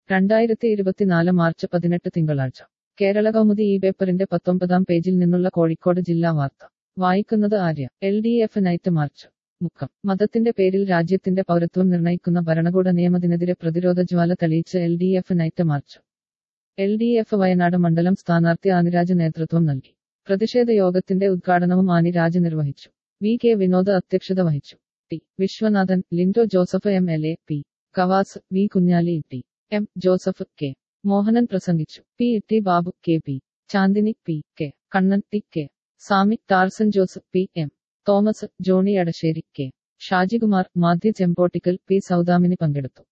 രണ്ടായിരത്തി ഇരുപത്തിനാല് മാർച്ച് പതിനെട്ട് തിങ്കളാഴ്ച കേരള കൗമുദി ഈ പേപ്പറിന്റെ പത്തൊമ്പതാം പേജിൽ നിന്നുള്ള കോഴിക്കോട് ജില്ലാ വാർത്ത വായിക്കുന്നത് Arya L D F night march Mukkam മതത്തിന്റെ പേരിൽ രാജ്യത്തിന്റെ പൗരത്വം നിർണയിക്കുന്ന ഭരണകൂട നിയമത്തിനെതിരെ പ്രതിരോധ ജ്വാല തെളിയിച്ച് L D F night march L D F Wayanad മണ്ഡലം സ്ഥാനാർത്ഥി ആനിരാജ് നേതൃത്വം നൽകി പ്രതിഷേധ യോഗത്തിന്റെ ഉദ്ഘാടനവും ആനിരാജ് നിർവഹിച്ചു വി കെ വിനോദ് അധ്യക്ഷത വഹിച്ചു T Viswanathan Lindo Joseph M L A P Kavas V Kunhali T M Joseph K Mohanan പ്രസംഗിച്ചു P T Babu K P Chandini P K Kannan T K Sami Tarson Jose P M Thomas Johnny Adasseri K Shajikumar മാധ്യ ചെമ്പോട്ടിക്കൽ പി സൗദാമിനി പങ്കെടുത്തു